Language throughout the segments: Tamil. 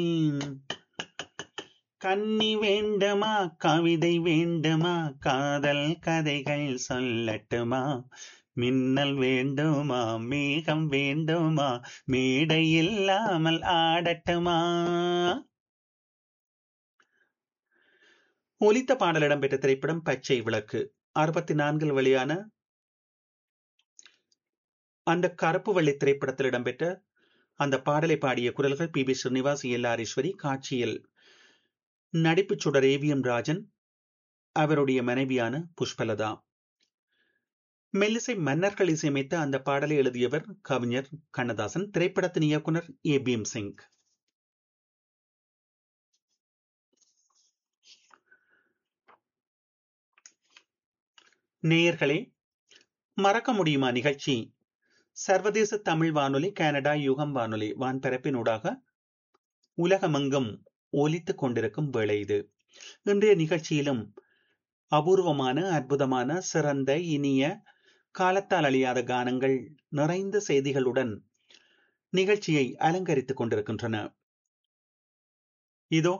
கன்னி வேண்டுமா கவிதை வேண்டுமா காதல் கதைகள் சொல்லட்டுமா மின்னல் வேண்டுமா மேகம் வேண்டுமா மேடை இல்லாமல் ஆடட்டுமா ஒலித்த பாடல் இடம்பெற்ற திரைப்படம் பச்சை விளக்கு அறுபத்தி நான்கில் வெளியான அந்த கருப்பு வெள்ளை திரைப்படத்தில் இடம்பெற்ற அந்த பாடலை பாடிய குரல்கள் பி பி ஸ்ரீனிவாஸ் எல்லாரீஸ்வரி காட்சியில் நடிப்பு சுடர் ஏவிஎம் ராஜன் அவருடைய மனைவியான புஷ்பலதா மெல்லிசை மன்னர்கள் இசையமைத்த அந்த பாடலை எழுதியவர் கவிஞர் கண்ணதாசன் திரைப்படத்தின் இயக்குனர் ஏ பீம் சிங் நேயர்களே மறக்க முடியுமா நிகழ்ச்சி சர்வதேச தமிழ் வானொலி கனடா யுகம் வானொலி வான்பரப்பினூடாக உலகமெங்கும் ஒலித்துக் கொண்டிருக்கும் வேளை இது இன்றைய நிகழ்ச்சியிலும் அபூர்வமான அற்புதமான சிறந்த இனிய காலத்தால் அழியாத கானங்கள் நிறைந்த செய்திகளுடன் நிகழ்ச்சியை அலங்கரித்துக் கொண்டிருக்கின்றன இதோ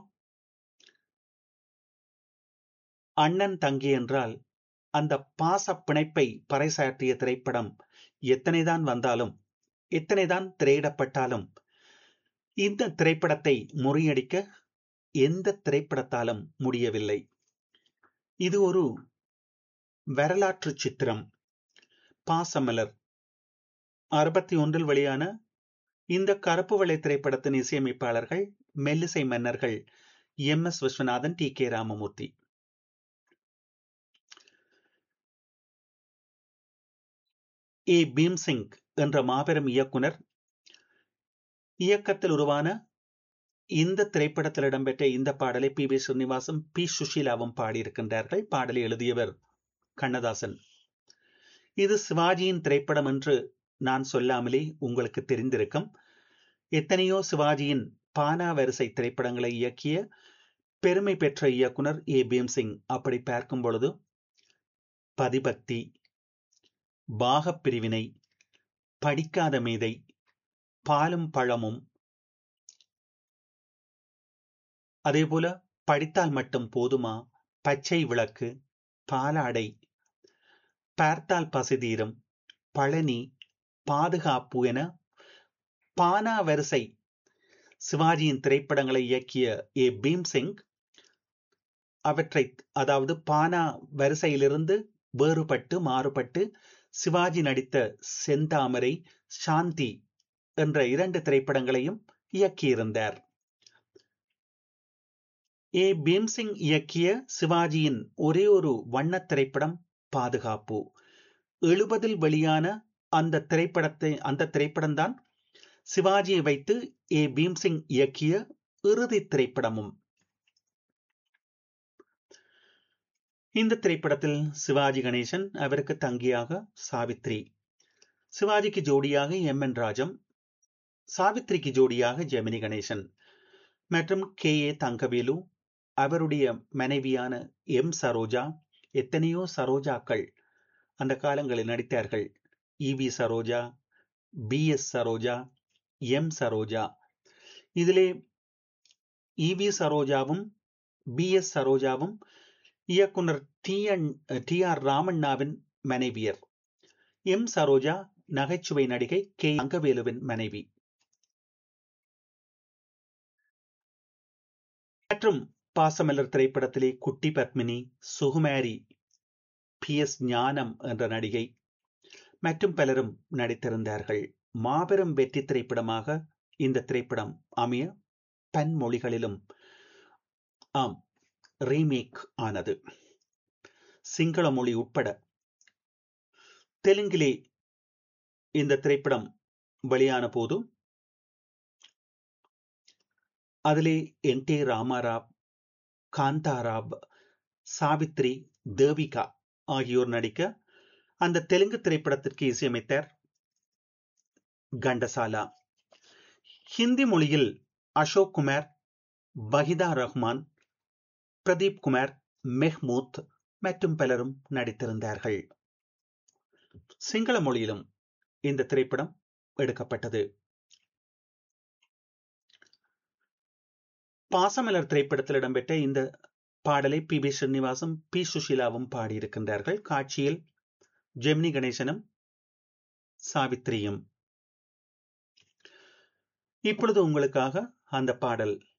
அண்ணன் தங்கி என்றால் அந்த பாச பிணைப்பை பறைசாற்றிய திரைப்படம் எத்தனைதான் வந்தாலும் எத்தனைதான் திரையிடப்பட்டாலும் இந்த திரைப்படத்தை முறியடிக்க எந்த திரைப்படத்தாலும் முடியவில்லை இது ஒரு வரலாற்று சித்திரம் பாசமலர் அறுபத்தி ஒன்றில் வெளியான இந்த கருப்பு வெள்ளை திரைப்படத்தின் இசையமைப்பாளர்கள் மெல்லிசை மன்னர்கள் M S Viswanathan T K Ramamurthy A Bhimsingh என்ற மாபெரும் இயக்குனர் இயக்கத்தில் உருவான இந்த திரைப்படத்தில் இடம்பெற்ற இந்த பாடலை பி வி ஸ்ரீனிவாசும் பி சுஷீலாவும் பாடியிருக்கின்றார்கள் பாடலை எழுதியவர் கண்ணதாசன் இது சிவாஜியின் திரைப்படம் என்று நான் சொல்லாமலே உங்களுக்கு தெரிந்திருக்கும் எத்தனையோ சிவாஜியின் பானா வரிசை திரைப்படங்களை இயக்கிய பெருமை பெற்ற இயக்குனர் ஏ பீம்சிங் அப்படி பார்க்கும் பொழுது பதிபக்தி பாகப் பிரிவினை படிக்காத மேதை பாலும் பழமும் அதேபோல படித்தால் மட்டும் போதுமா பச்சை விளக்கு பாலாடை பார்த்தால் பசிதீரம் பழனி பாதுகாப்பு என பானா வரிசை சிவாஜியின் திரைப்படங்களை இயக்கிய ஏ பீம்சிங் அவற்றை அதாவது பானா வரிசையிலிருந்து வேறுபட்டு மாறுபட்டு சிவாஜி நடித்த செந்தாமரை சாந்தி என்ற இரண்டு திரைப்படங்களையும் இயக்கியிருந்தார் ஏ பீம்சிங் இயக்கிய சிவாஜியின் ஒரே ஒரு வண்ண திரைப்படம் பாதுகாப்பு எழுபதில் வெளியான அந்த திரைப்படத்தை அந்த திரைப்படம்தான் சிவாஜியை வைத்து ஏ பீம்சிங் இயக்கிய இறுதி திரைப்படமும் இந்த திரைப்படத்தில் சிவாஜி கணேசன் அவருக்கு தங்கியாக சாவித்ரி சிவாஜிக்கு ஜோடியாக எம் என் ராஜம் சாவித்ரிக்கு ஜோடியாக ஜெமினி கணேசன் மற்றும் கே ஏ தங்கவேலு அவருடைய மனைவியான எம் சரோஜா எத்தனையோ சரோஜாக்கள் அந்த காலங்களில் நடித்தார்கள் E V Saroja P S Saroja M Saroja இதிலே இவி சரோஜாவும் பி எஸ் சரோஜாவும் இயக்குனர் டி என் டி ஆர் ராமண்ணாவின் மனைவியர் எம் சரோஜா நகைச்சுவை நடிகை கே அங்கவேலுவின் மனைவி மற்றும் பாசமலர் திரைப்படத்திலே குட்டி பத்மினி சுகுமாரி பி எஸ் ஞானம் என்ற நடிகை மற்றும் பலரும் நடித்திருந்தார்கள் மாபெரும் வெற்றி திரைப்படமாக இந்த திரைப்படம் அமைய பன்மொழிகளிலும் ஆம் ரீமேக் ஆனது சிங்கள மொழி உட்பட தெலுங்கிலே இந்த திரைப்படம் வெளியான போது அதிலே என் டி ராமாராவ் காந்தாராவ் சாவித்ரி தேவிகா ஆகியோர் நடிக்க அந்த தெலுங்கு திரைப்படத்திற்கு இசையமைத்தார் கண்டசாலா ஹிந்தி மொழியில் அசோக் குமார் வஹிதா ரஹ்மான் பிரதீப் குமார் மெஹ்மூத் மற்றும் பலரும் நடித்திருந்தார்கள் சிங்கள மொழியிலும் இந்த திரைப்படம் எடுக்கப்பட்டது பாசமலர் திரைப்படத்தில் இடம்பெற்ற இந்த பாடலை பி பி ஸ்ரீனிவாசும் பி சுஷீலாவும் பாடியிருக்கின்றார்கள் காட்சியில் ஜெமினி கணேசனும் சாவித்திரியும் இப்பொழுது உங்களுக்காக அந்த பாடல்